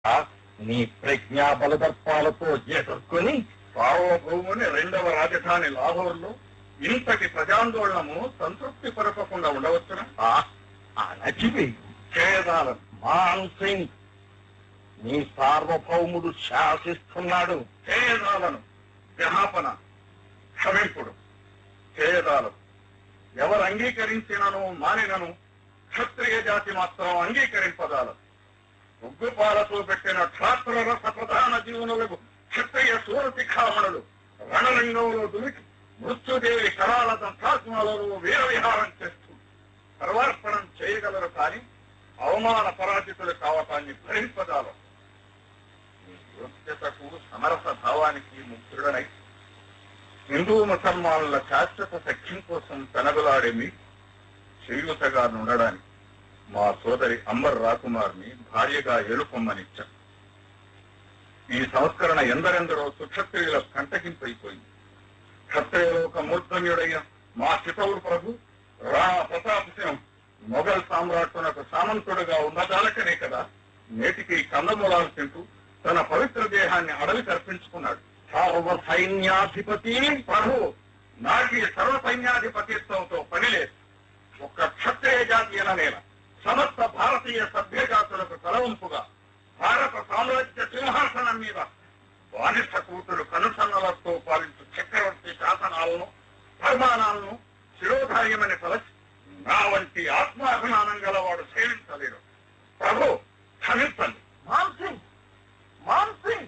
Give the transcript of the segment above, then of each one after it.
ఆ, నీ ప్రజ్ఞా బలదర్పాలతో ఎదుర్కొని సార్వభౌముని రెండవ రాజధాని లాహోర్లో ఇంతటి ప్రజాందోళనము సంతృప్తి పరపకుండా ఉండవచ్చునా ఆ, అణచివి ఛేదాలను మాన్ సింగ్ నీ సార్వభౌముడు శాసిస్తున్నాడు ఛేదాలను జహాపన క్షమింపుడు ఛేదాలు ఎవరు అంగీకరించినను మానినను క్షత్రియ జాతి మాత్రం అంగీకరింపదాలు ఉగ్గుపాలతో పెట్టిన క్షాత్ర రస ప్రధాన జీవనులకు క్షత్రియ సూరశిఖామణులు రణరంగంలో దుమికి మృత్యుదేవి కరాల దంతాత్మలలో వీర విహారం చేస్తూ సర్వార్పణం చేయగలరు కానీ అవమాన పరాజితులు కావటాన్ని భరింపదాలు మీ యోగ్యతకు సమరస భావానికి ముగ్ధుడనై హిందూ ముసల్మానుల శాశ్వత సఖ్యం కోసం పెనగలాడే మీ చేయూతగా ఉండడానికి మా సోదరి అంబర్ రాకుమార్ని భార్యగా ఎలుపొమ్మనిచ్చాం ఈ సంస్కరణ ఎందరెందరో సుక్షత్రియుల కంటకింపైపోయింది క్షత్రియలోక మూర్ధన్యుడైన మా చితవుడు ప్రభు రాణా ప్రతాప్ సింహం మొఘల్ సామ్రాట్టునకు సామంతుడుగా ఉన్నదాలకనే కదా నేటికి కందమూలాలు తింటూ తన పవిత్ర దేహాన్ని అడవి కర్పించుకున్నాడు సర్వ సైన్యాధిపతి ప్రభు నాకు ఈ సర్వ సైన్యాధిపతిత్వంతో పని లేదు ఒక్క క్షత్రియ జాతి నేల సమస్త భారతీయ సభ్య జాతులకు తలవంపుగా భారత సామ్రాజ్య సింహాసనం మీద వాణిష్ఠ కూతురు కనుసన్నలతో పాలించు చక్రవర్తి శాసనాలను పరిమాణాలను శిరోధార్యమని తలచి నా వంటి ఆత్మాభిమానం గలవాడు సేవించలేడు ప్రభు క్షమించండి మాన్ సింగ్ మాన్ సింగ్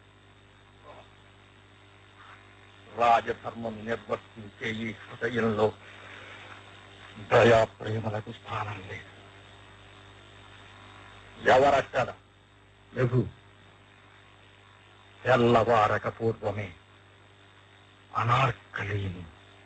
రాజధర్మం నిర్వర్తించే ఈ హృదయంలో దయా ప్రేమలకు స్థానం లేదు ఎవరక్కడ ప్రభు తెల్లవారక పూర్వమే అనార్కలిని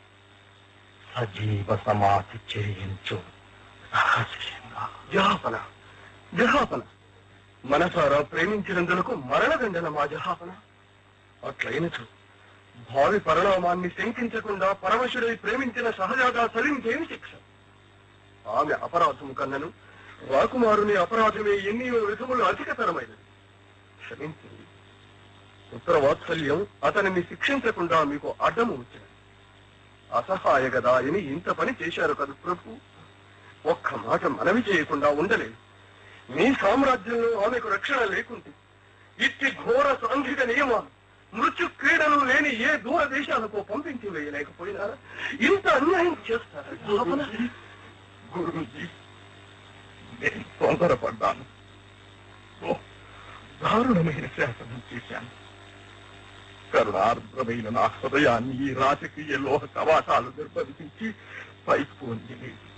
సజీవ సమాధి చేయించు రహస్యంగా జహాపన జహాపన మనసారా ప్రేమించినందులకు మరణదండన మా జహాపన అట్లయినచు భావి పరిణామాన్ని శంకించకుండా పరమశుడై ప్రేమించిన సహజాగా సలింకేమి శిక్ష ఆమె అపరాధము కన్నను రాకుమారుని అపరాధమే ఎన్నియో విధములు అధికతరమైనది క్షమించింది పుత్ర వాత్సల్యం అతనిని శిక్షించకుండా మీకు అడ్డము వచ్చినది అసహాయ గదా అని ఇంత పని చేశారు కదా ప్రభు ఒక్క మాట మనవి చేయకుండా ఉండలేదు మీ సామ్రాజ్యంలో ఆమెకు రక్షణ లేకుంటే ఇట్టి ఘోర సాంఘిక నియమాలు మృత్యు క్రీడలు లేని ఏ దూర దేశాలకు పంపించి వేయలేకపోయినారా ఇంత అన్యాయం చేస్తారా భావన? గురూజీ నేను తొందరపడ్డాను ఓ, దారుణమైన శాసనం చేశాను కరుణార్ద్రమైన నా హృదయాన్ని ఈ రాజకీయ లోహ కవాటాలు నిర్బంధించి పైకి పోనీయలేదు